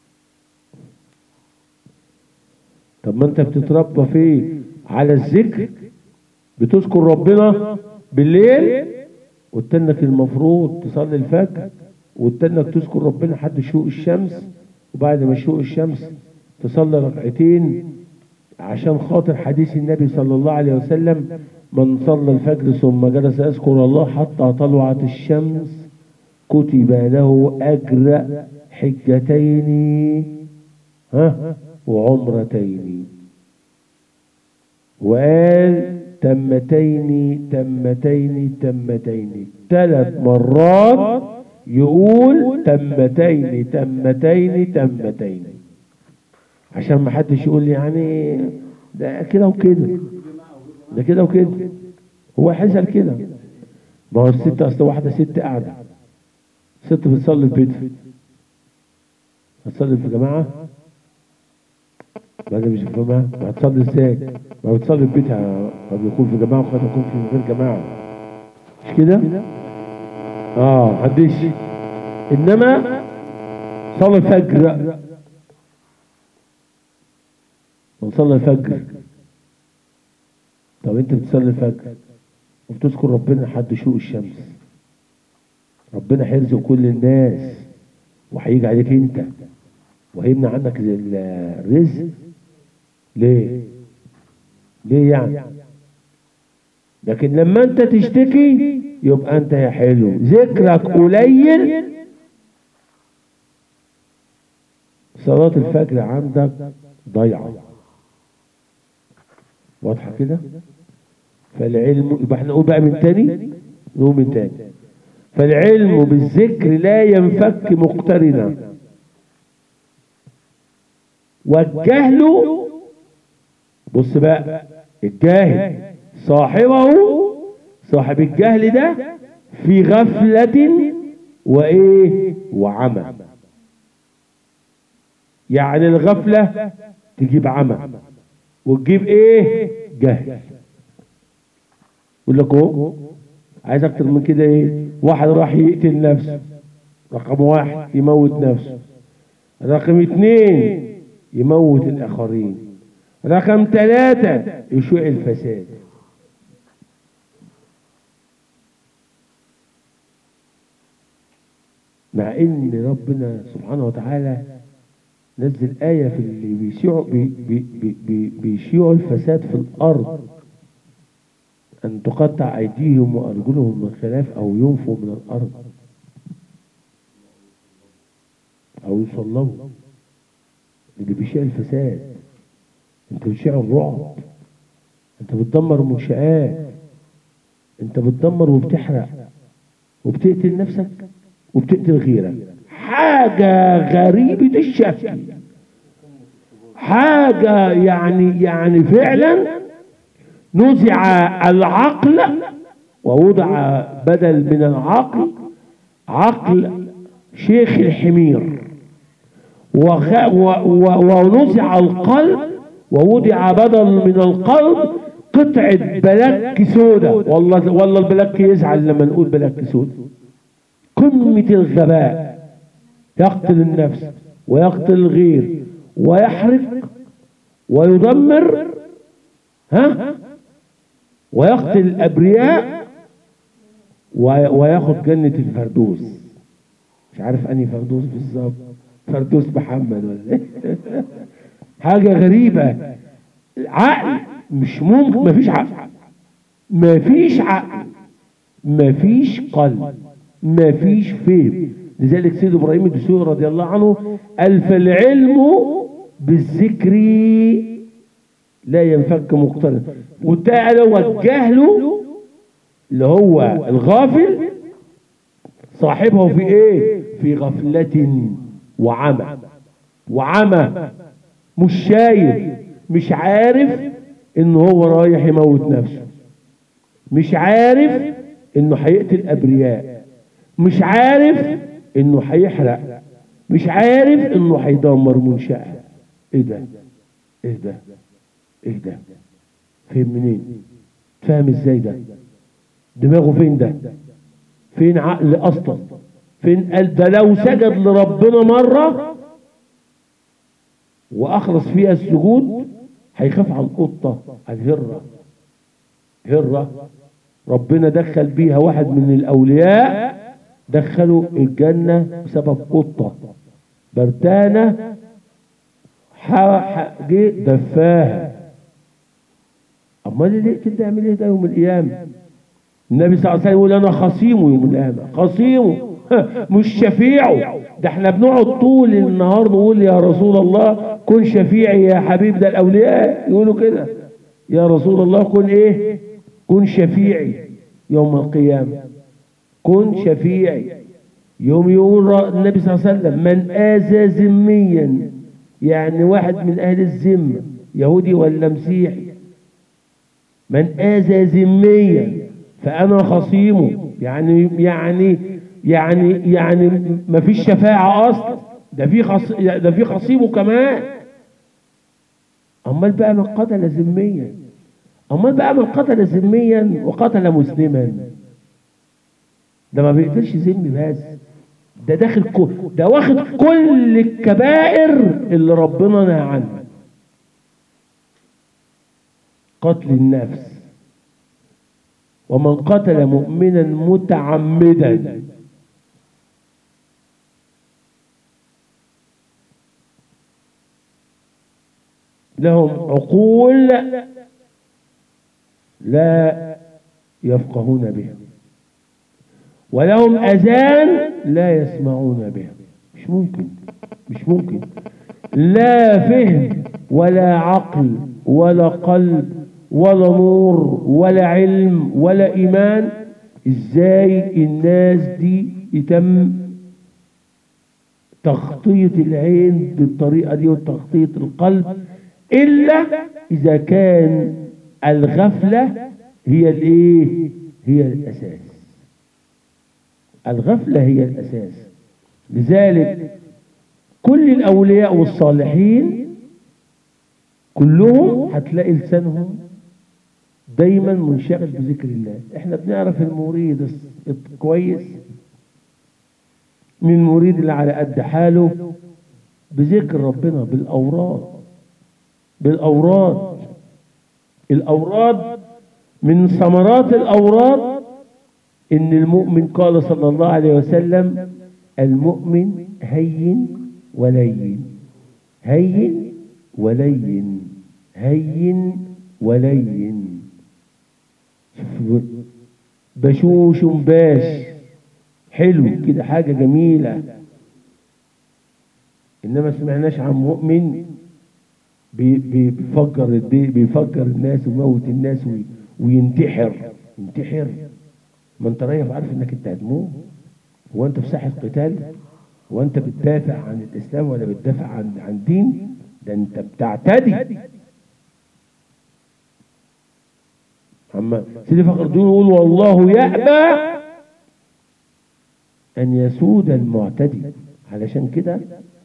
طب ما انت بتتربى في على الذكر بتذكر ربنا بالليل وتنك المفروض تصلي الفجر وتنك تذكر ربنا لحد شروق الشمس وبعد ما شروق الشمس تصلي ركعتين عشان خاطر حديث النبي صلى الله عليه وسلم من صلى الفجر ثم جلس يذكر الله حتى طلعت الشمس كتب له أجر حجتين ها وعمرتين وقال تمتين تمتين تمتين ثلاث مرات يقول تمتين تمتين تمتين عشان ما حدش يقول لي يعني ده كده وكده ده كده وكده هو حصل كده ما هو الست اصل واحده ست قاعده ست بتصلي في بيتها هتصلي في جماعه بعد مش في جماعه ما هتصلي ازاي ما بتصلي في بيتها قد يكون في جماعه وقد يكون في غير جماعه مش كده اه حدش انما صلى الفجر ونصلي الفجر طب انت بتصلي الفجر وبتذكر ربنا لحد شروق الشمس ربنا هيرزق كل الناس وهيجي عليك انت وهيمنع عنك ال- الرزق ليه ليه يعني لكن لما انت تشتكي يبقى انت يا حلو ذكرك قليل صلاة الفجر عندك ضيعة واضحة كده فالعلم يبقى احنا نقول بقى من تاني نقول من تاني فالعلم بالذكر لا ينفك مقترنا والجهل بص بقى الجاهل صاحبه صاحب الجهل ده في غفلة وإيه وعمى يعني الغفلة تجيب عمى وتجيب إيه جهل يقول لك اهو عايز اكتر من كده ايه واحد راح يقتل نفسه رقم واحد يموت نفسه رقم اتنين يموت الاخرين رقم ثلاثة يشوع الفساد مع ان ربنا سبحانه وتعالى نزل آية في اللي بيشيعوا بي بي بي بي بيشيعوا الفساد في الأرض أن تقطع أيديهم وأرجلهم من خلاف أو ينفوا من الأرض أو يصلوا اللي بيشيع الفساد أنت بتشيع الرعب أنت بتدمر منشآت أنت بتدمر وبتحرق وبتقتل نفسك وبتقتل غيرك حاجة غريبة الشكل حاجة يعني يعني فعلا نزع العقل ووضع بدل من العقل عقل شيخ الحمير وخ... و... و... ونزع القلب ووضع بدل من القلب قطعة بلاك سودة والله والله البلاك يزعل لما نقول بلاك سودة قمة الغباء يقتل النفس ويقتل الغير ويحرق ويدمر ها ويقتل الأبرياء وياخد جنة الفردوس مش عارف أنهي فردوس بالظبط فردوس محمد ولا ايه حاجة غريبة عقل مش ممكن مفيش عقل مفيش عقل مفيش قلب مفيش فهم لذلك سيد ابراهيم الدسوقي رضي الله عنه قال فالعلم بالذكر لا ينفك مقترن والتاني هو الجهل اللي هو الغافل صاحبه في ايه في غفلة وعمى وعمى مش شايف مش عارف ان هو رايح يموت نفسه مش عارف انه هيقتل ابرياء مش عارف انه هيحرق مش عارف انه هيدمر منشأة ايه ده ايه ده ايه ده فين منين فاهم ازاي ده دماغه فين ده فين عقل اصلا فين قال ده لو سجد لربنا مرة واخلص فيها السجود هيخاف على القطة الهرة هرة ربنا دخل بيها واحد من الاولياء دخلوا الجنة بسبب قطة بردانة جه دفاها امال اللي يقتل ده يعمل ايه ده يوم القيامة النبي صلى الله عليه وسلم يقول انا خصيمه يوم القيامة خصيمه مش شفيعه ده احنا بنقعد طول النهار نقول يا رسول الله كن شفيعي يا حبيب ده الاولياء يقولوا كده يا رسول الله كن ايه كن شفيعي يوم القيامة كن شفيعي يوم يقول النبي صلى الله عليه وسلم من آذى ذميا يعني واحد من أهل الذمة يهودي ولا مسيحي من آذى ذميا فأنا خصيمه يعني يعني يعني يعني ما فيش شفاعة أصلا ده في خص ده في خصيمه كمان أمال بقى من قتل ذميا أمال بقى من قتل ذميا وقتل مسلما ده ما بيقتلش ذمي بس ده داخل كل ده واخد كل الكبائر اللي ربنا نهى عنها قتل النفس ومن قتل مؤمنا متعمدا لهم عقول لا يفقهون بها ولهم أذان لا يسمعون بها مش ممكن مش ممكن لا فهم ولا عقل ولا قلب ولا نور ولا علم ولا إيمان إزاي الناس دي يتم تغطية العين بالطريقة دي وتغطية القلب إلا إذا كان الغفلة هي الايه هي الأساس الغفلة هي الأساس لذلك كل الأولياء والصالحين كلهم هتلاقي لسانهم دايما منشغل بذكر الله احنا بنعرف المريد الص- كويس من المريد اللي على قد حاله بذكر ربنا بالأوراد بالأوراد الأوراد من ثمرات الأوراد إن المؤمن قال صلى الله عليه وسلم المؤمن هين ولين هين ولين هين ولين شوف بشوش باش حلو كده حاجة جميلة إنما سمعناش عن مؤمن بي- بي- بيفجر الدي بيفجر الناس ويموت الناس وي- وينتحر ينتحر ما انت رايح عارف انك انت هتموت هو انت في ساحه قتال هو انت بتدافع عن الاسلام ولا بتدافع عن عن دين ده انت بتعتدي اما سيدي فخر الدين يقول والله يأبى ان يسود المعتدي علشان كده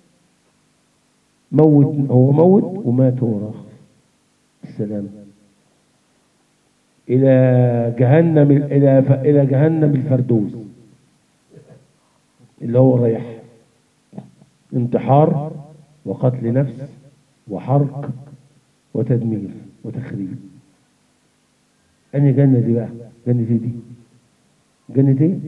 موت هو موت ومات هو راح السلام إلى جهنم إلى ف... إلى جهنم الفردوس اللي هو رايح انتحار وقتل نفس وحرق وتدمير وتخريب أنهي جنة دي بقى جنة إيه دي جنة ايه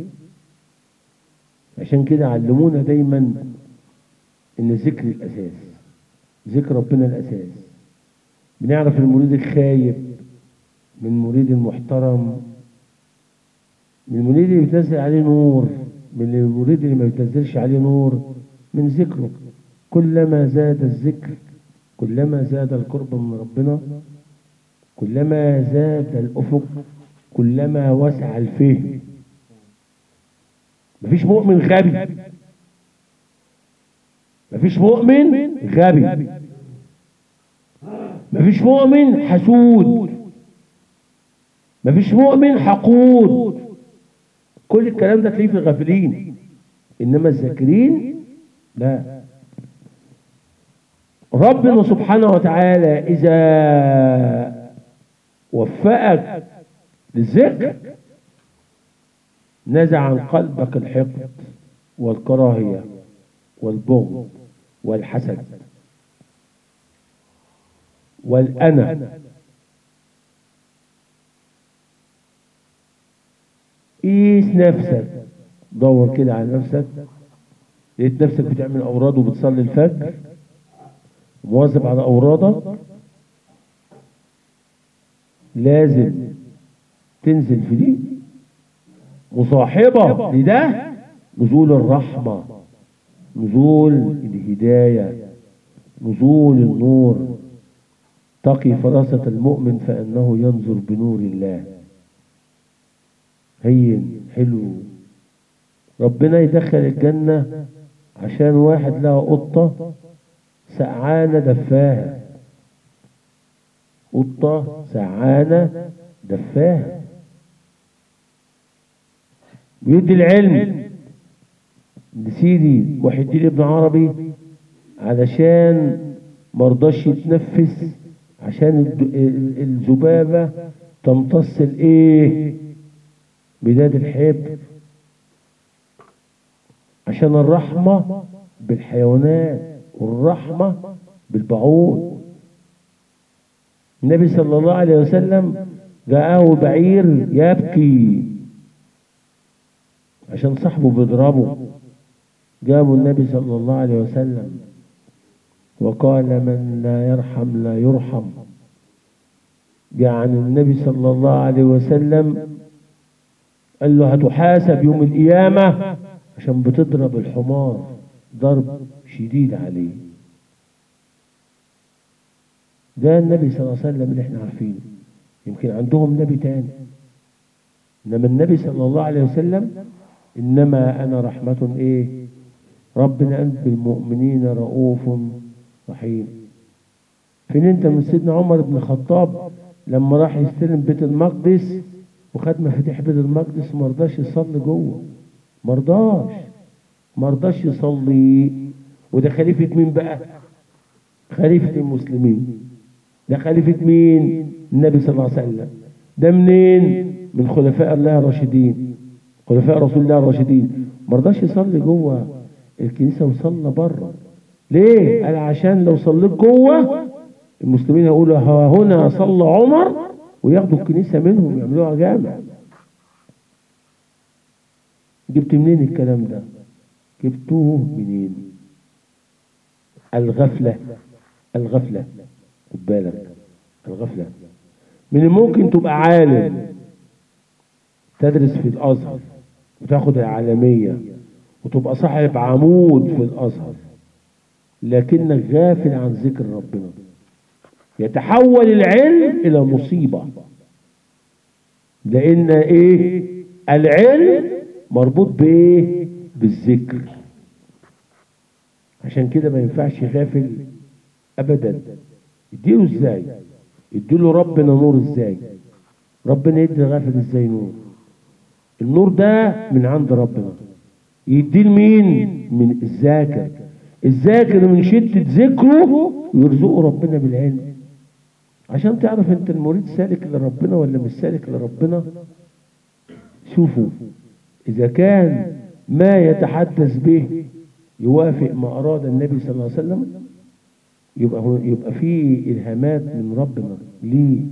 عشان كده علمونا دايما ان الذكر الاساس ذكر ربنا الاساس بنعرف المريد الخايب من المريد المحترم من المريد اللي بتنزل عليه نور من المريد اللي ما بتنزلش عليه نور من ذكره كلما زاد الذكر كلما زاد القرب من ربنا كلما زاد الأفق كلما وسع الفهم مفيش مؤمن غبي مفيش مؤمن غبي مفيش مؤمن حسود مفيش مؤمن حقود كل الكلام ده تلاقيه في الغافلين انما الذاكرين لا ربنا سبحانه وتعالى اذا وفقك للذكر نزع عن قلبك الحقد والكراهية والبغض والحسد والأنا قيس نفسك دور كده على نفسك لقيت نفسك بتعمل أوراد وبتصلي الفجر مواظب على أورادك لازم تنزل في دي مصاحبة لده نزول الرحمة نزول الهداية نزول النور تقي فراسة المؤمن فإنه ينظر بنور الله هين حلو ربنا يدخل الجنة عشان واحد لها قطة سقعانة دفاها قطة سعانة دفاها بيدي العلم لسيدي محي الدين ابن عربي علشان مرضاش يتنفس عشان الد- ال- الذبابة تمتص الايه بداد الحبر عشان الرحمة بالحيوانات والرحمة بالبعوض النبي صلى الله عليه وسلم جاءه بعير يبكي عشان صاحبه بيضربه جابوا النبي صلى الله عليه وسلم وقال من لا يرحم لا يرحم جاء عن النبي صلى الله عليه وسلم قال له هتحاسب يوم القيامة عشان بتضرب الحمار ضرب شديد عليه ده النبي صلى الله عليه وسلم اللي احنا عارفينه يمكن عندهم نبي تاني انما النبي صلى الله عليه وسلم انما انا رحمة ايه ربنا انت بالمؤمنين رؤوف رحيم فين انت من سيدنا عمر بن الخطاب لما راح يستلم بيت المقدس وخد مفاتيح بيت المقدس ما رضاش يصلي جوه ما رضاش ما رضاش يصلي وده خليفة مين بقى خليفة المسلمين ده خليفة مين النبي صلى الله عليه وسلم ده منين من خلفاء الله الراشدين خلفاء رسول الله الراشدين ما رضاش يصلي جوه الكنيسة وصلى بره ليه قال عشان لو صليت جوه المسلمين يقولوا ها هنا صلى عمر وياخدوا الكنيسة منهم يعملوها جامع جبت منين الكلام ده جبتوه منين الغفلة الغفلة خد بالك الغفلة من الممكن تبقى عالم تدرس في الأزهر وتاخد العالمية وتبقى صاحب عمود في الأزهر لكنك غافل عن ذكر ربنا يتحول العلم إلى مصيبة لأن إيه العلم مربوط بإيه بالذكر عشان كده ما ينفعش غافل أبدا اديله ازاي اديله ربنا نور ازاي ربنا يدي غافل ازاي نور النور ده من عند ربنا يديه لمين من الذاكر الذاكر من شدة ذكره يرزقه ربنا بالعلم عشان تعرف انت المريد سالك لربنا ولا مش سالك لربنا شوفوا اذا كان ما يتحدث به يوافق ما اراد النبي صلى الله عليه وسلم يبقى هو يبقى في الهامات من ربنا ليه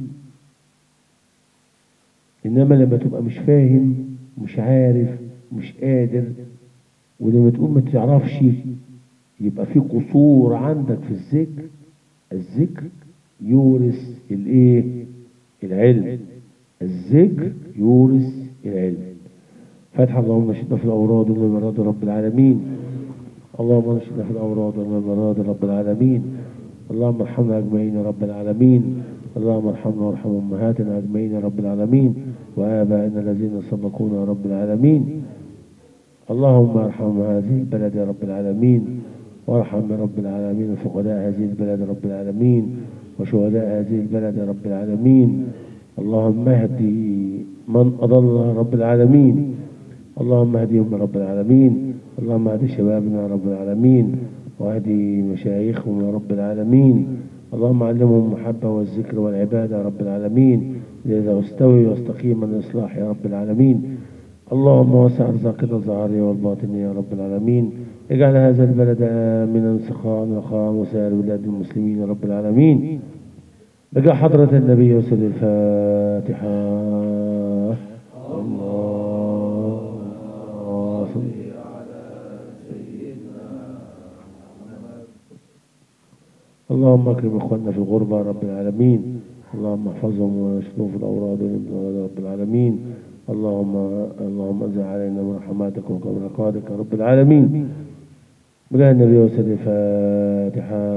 انما لما تبقى مش فاهم مش عارف مش قادر ولما تقول ما تعرفش يبقى في قصور عندك في الذكر الذكر يورث الايه العلم الذكر يورث العلم فتح اللهم نشدنا في الاوراد والمراد رب العالمين اللهم نشدنا في الاوراد والمراد رب العالمين اللهم ارحمنا اجمعين يا رب العالمين اللهم ارحمنا وارحم امهاتنا اجمعين يا رب العالمين وابائنا الذين سبقونا يا رب العالمين اللهم ارحم هذه البلد يا رب العالمين وارحم يا رب العالمين فقداء هذه البلد يا رب العالمين وشهداء هذه البلد يا رب العالمين اللهم اهدي من اضل يا رب العالمين اللهم اهديهم يا رب العالمين اللهم اهدي شبابنا يا رب العالمين واهدي مشايخهم يا رب العالمين اللهم علمهم المحبة والذكر والعبادة يا رب العالمين لذا استوي واستقيم الإصلاح يا رب العالمين اللهم وسع رزقنا الظاهرية والباطنية يا رب العالمين اجعل هذا البلد آمنا سخاء رخاء وسائر بلاد المسلمين يا رب العالمين بقى حضرة النبي وسر الفاتحة الله صل اللهم اكرم اخواننا في الغربة يا رب العالمين اللهم احفظهم واشفهم في الاوراد والامراض يا رب العالمين اللهم اللهم انزل علينا من رحماتك وبركاتك يا رب العالمين بجاه النبي وسلم الفاتحة